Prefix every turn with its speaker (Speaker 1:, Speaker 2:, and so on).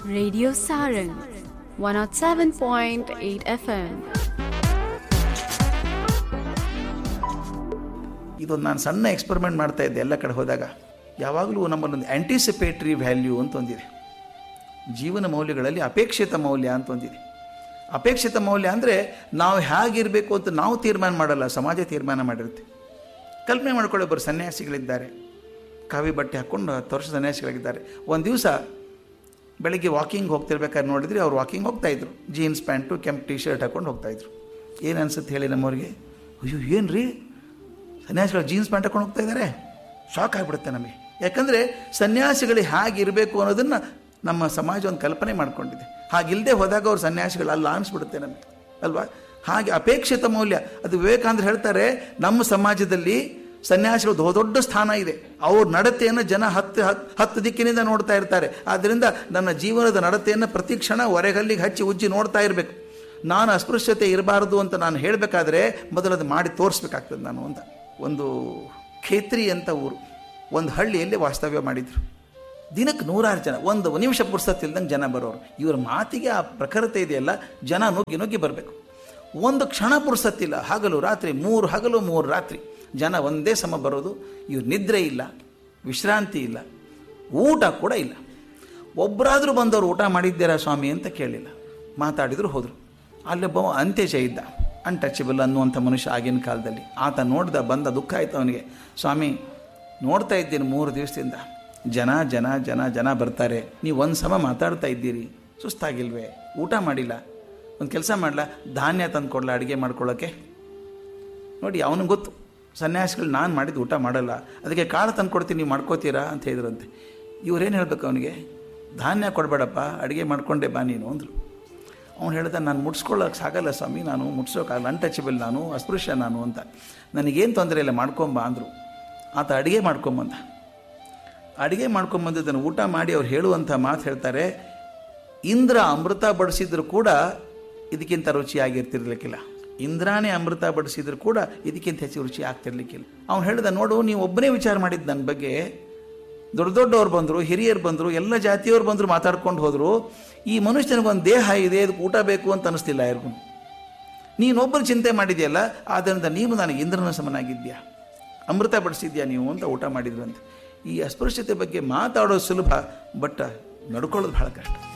Speaker 1: Radio Sarang 107.8 FM.
Speaker 2: ಇದೊಂದು ನಾನು ಸಣ್ಣ ಎಕ್ಸ್ಪೆರಿಮೆಂಟ್ ಮಾಡ್ತಾ ಇದ್ದೆ ಎಲ್ಲ ಕಡೆ ಹೋದಾಗ ಯಾವಾಗಲೂ ನಮ್ಮಲ್ಲೊಂದು ಆ್ಯಂಟಿಸಿಪೇಟ್ರಿ ವ್ಯಾಲ್ಯೂ ಅಂತ ಒಂದಿದೆ ಜೀವನ ಮೌಲ್ಯಗಳಲ್ಲಿ ಅಪೇಕ್ಷಿತ ಮೌಲ್ಯ ಅಂತ ಒಂದಿದೆ ಅಪೇಕ್ಷಿತ ಮೌಲ್ಯ ಅಂದರೆ ನಾವು ಹೇಗಿರಬೇಕು ಅಂತ ನಾವು ತೀರ್ಮಾನ ಮಾಡಲ್ಲ ಸಮಾಜ ತೀರ್ಮಾನ ಮಾಡಿರುತ್ತೆ ಕಲ್ಪನೆ ಮಾಡ್ಕೊಳ್ಳಿ ಒಬ್ಬರು ಸನ್ಯಾಸಿಗಳಿದ್ದಾರೆ ಕಾವಿ ಬಟ್ಟೆ ಹಾಕ್ಕೊಂಡು ಹತ್ತು ವರ್ಷ ಸನ್ಯಾಸಿಗಳಿದ್ದಾರೆ ಒಂದು ದಿವಸ ಬೆಳಿಗ್ಗೆ ವಾಕಿಂಗ್ ಹೋಗ್ತಿರ್ಬೇಕಾದ್ರೆ ನೋಡಿದ್ರಿ ಅವ್ರು ವಾಕಿಂಗ್ ಹೋಗ್ತಾಯಿದ್ರು ಜೀನ್ಸ್ ಪ್ಯಾಂಟು ಕೆಂಪು ಟಿ ಶರ್ಟ್ ಹಾಕ್ಕೊಂಡು ಹೋಗ್ತಾಯಿದ್ರು ಏನು ಅನ್ಸುತ್ತೆ ಹೇಳಿ ನಮ್ಮವ್ರಿಗೆ ಅಯ್ಯೋ ಏನು ರೀ ಸನ್ಯಾಸಿಗಳು ಜೀನ್ಸ್ ಪ್ಯಾಂಟ್ ಹಾಕೊಂಡು ಹೋಗ್ತಾ ಇದ್ದಾರೆ ಶಾಕ್ ಆಗಿಬಿಡುತ್ತೆ ನಮಗೆ ಯಾಕಂದರೆ ಸನ್ಯಾಸಿಗಳು ಹೇಗಿರಬೇಕು ಅನ್ನೋದನ್ನು ನಮ್ಮ ಸಮಾಜ ಒಂದು ಕಲ್ಪನೆ ಮಾಡ್ಕೊಂಡಿದೆ ಹಾಗಿಲ್ಲದೆ ಹೋದಾಗ ಅವ್ರು ಸನ್ಯಾಸಿಗಳು ಅಲ್ಲ ಅನಿಸ್ಬಿಡುತ್ತೆ ನಮಗೆ ಅಲ್ವಾ ಹಾಗೆ ಅಪೇಕ್ಷಿತ ಮೌಲ್ಯ ಅದು ವಿವೇಕಾನಂದ್ರ ಹೇಳ್ತಾರೆ ನಮ್ಮ ಸಮಾಜದಲ್ಲಿ ಸನ್ಯಾಸಿಗಳು ದೊ- ದೊಡ್ಡ ಸ್ಥಾನ ಇದೆ ಅವ್ರ ನಡತೆಯನ್ನು ಜನ ಹತ್ತು ಹತ್ತು ಹತ್ತು ದಿಕ್ಕಿನಿಂದ ನೋಡ್ತಾ ಇರ್ತಾರೆ ಆದ್ದರಿಂದ ನನ್ನ ಜೀವನದ ನಡತೆಯನ್ನು ಪ್ರತಿ ಕ್ಷಣ ಹೊರೆಗಲ್ಲಿಗೆ ಹಚ್ಚಿ ಉಜ್ಜಿ ನೋಡ್ತಾ ಇರಬೇಕು ನಾನು ಅಸ್ಪೃಶ್ಯತೆ ಇರಬಾರದು ಅಂತ ನಾನು ಹೇಳಬೇಕಾದ್ರೆ ಮೊದಲದು ಮಾಡಿ ತೋರಿಸ್ಬೇಕಾಗ್ತದೆ ನಾನು ಅಂತ ಒಂದು ಖೇತ್ರಿ ಅಂತ ಊರು ಒಂದು ಹಳ್ಳಿಯಲ್ಲಿ ವಾಸ್ತವ್ಯ ಮಾಡಿದರು ದಿನಕ್ಕೆ ನೂರಾರು ಜನ ಒಂದು ನಿಮಿಷ ಪುರ್ಸತ್ತಿಲ್ದಂಗೆ ಜನ ಬರೋರು ಇವ್ರ ಮಾತಿಗೆ ಆ ಪ್ರಖರತೆ ಇದೆಯಲ್ಲ ಜನ ನುಗ್ಗಿ ನುಗ್ಗಿ ಬರಬೇಕು ಒಂದು ಕ್ಷಣ ಪುರ್ಸತ್ತಿಲ್ಲ ಹಗಲು ರಾತ್ರಿ ಮೂರು ಹಗಲು ಮೂರು ರಾತ್ರಿ ಜನ ಒಂದೇ ಸಮ ಬರೋದು ಇವ್ರ ನಿದ್ರೆ ಇಲ್ಲ ವಿಶ್ರಾಂತಿ ಇಲ್ಲ ಊಟ ಕೂಡ ಇಲ್ಲ ಒಬ್ಬರಾದರೂ ಬಂದವರು ಊಟ ಮಾಡಿದ್ದೀರಾ ಸ್ವಾಮಿ ಅಂತ ಕೇಳಿಲ್ಲ ಮಾತಾಡಿದ್ರು ಹೋದರು ಅಲ್ಲೊಬ್ಬ ಅಂತ್ಯಜ ಇದ್ದ ಅನ್ಟಚಬಲ್ ಅನ್ನುವಂಥ ಮನುಷ್ಯ ಆಗಿನ ಕಾಲದಲ್ಲಿ ಆತ ನೋಡ್ದ ಬಂದ ದುಃಖ ಆಯ್ತು ಅವನಿಗೆ ಸ್ವಾಮಿ ನೋಡ್ತಾ ಇದ್ದೀನಿ ಮೂರು ದಿವಸದಿಂದ ಜನ ಜನ ಜನ ಜನ ಬರ್ತಾರೆ ನೀವು ಒಂದು ಸಮ ಮಾತಾಡ್ತಾ ಇದ್ದೀರಿ ಸುಸ್ತಾಗಿಲ್ವೇ ಊಟ ಮಾಡಿಲ್ಲ ಒಂದು ಕೆಲಸ ಮಾಡಲ ಧಾನ್ಯ ತಂದು ಕೊಡಲ ಅಡುಗೆ ಮಾಡ್ಕೊಳ್ಳೋಕ್ಕೆ ನೋಡಿ ಅವನಿಗೆ ಗೊತ್ತು ಸನ್ಯಾಸಿಗಳು ನಾನು ಮಾಡಿದ್ದು ಊಟ ಮಾಡಲ್ಲ ಅದಕ್ಕೆ ಕಾಳು ತಂದು ಕೊಡ್ತೀನಿ ನೀವು ಮಾಡ್ಕೋತೀರಾ ಅಂತ ಹೇಳಿದ್ರಂತೆ ಇವ್ರೇನು ಹೇಳ್ಬೇಕು ಅವನಿಗೆ ಧಾನ್ಯ ಕೊಡಬೇಡಪ್ಪ ಅಡುಗೆ ಮಾಡ್ಕೊಂಡೆ ಬಾ ನೀನು ಅಂದರು ಅವ್ನು ಹೇಳ್ದ ನಾನು ಮುಟ್ಸ್ಕೊಳ್ಳೋಕೆ ಸಾಗಲ್ಲ ಸ್ವಾಮಿ ನಾನು ಮುಟ್ಸೋಕ್ಕಾಗಲ್ಲ ಅನ್ಟಚಬಲ್ ನಾನು ಅಸ್ಪೃಶ್ಯ ನಾನು ಅಂತ ನನಗೇನು ತೊಂದರೆ ಇಲ್ಲ ಮಾಡ್ಕೊಂಬ ಅಂದರು ಆತ ಅಡುಗೆ ಮಾಡ್ಕೊಂಬಂದ ಅಡುಗೆ ಮಾಡ್ಕೊಂಬಂದಿದ್ದನ್ನು ಊಟ ಮಾಡಿ ಅವ್ರು ಹೇಳುವಂಥ ಮಾತು ಹೇಳ್ತಾರೆ ಇಂದ್ರ ಅಮೃತ ಬಡಿಸಿದ್ರು ಕೂಡ ಇದಕ್ಕಿಂತ ರುಚಿಯಾಗಿರ್ತಿರ್ಲಿಕ್ಕಿಲ್ಲ ಇಂದ್ರಾನೇ ಅಮೃತ ಬಡಿಸಿದ್ರು ಕೂಡ ಇದಕ್ಕಿಂತ ಹೆಚ್ಚು ರುಚಿ ಆಗ್ತಿರ್ಲಿಕ್ಕಿಲ್ಲ ಅವ್ನು ಹೇಳ್ದ ನೋಡು ನೀವು ಒಬ್ಬನೇ ವಿಚಾರ ಮಾಡಿದ್ದು ನನ್ನ ಬಗ್ಗೆ ದೊಡ್ಡ ದೊಡ್ಡವ್ರು ಬಂದರು ಹಿರಿಯರು ಬಂದರು ಎಲ್ಲ ಜಾತಿಯವ್ರು ಬಂದರು ಮಾತಾಡ್ಕೊಂಡು ಹೋದರು ಈ ಮನುಷ್ಯನಿಗೊಂದು ದೇಹ ಇದೆ ಅದಕ್ಕೆ ಊಟ ಬೇಕು ಅಂತ ಅನಿಸ್ತಿಲ್ಲ ಯಾರಿಗೂ ನೀನೊಬ್ಬರು ಚಿಂತೆ ಮಾಡಿದ್ಯಲ್ಲ ಆದ್ದರಿಂದ ನೀವು ನನಗೆ ಇಂದ್ರನ ಸಮನಾಗಿದ್ಯಾ ಅಮೃತ ಬಡಿಸಿದ್ಯಾ ನೀವು ಅಂತ ಊಟ ಮಾಡಿದ್ರು ಅಂತ ಈ ಅಸ್ಪೃಶ್ಯತೆ ಬಗ್ಗೆ ಮಾತಾಡೋದು ಸುಲಭ ಬಟ್ ನಡ್ಕೊಳ್ಳೋದು ಬಹಳ ಕಷ್ಟ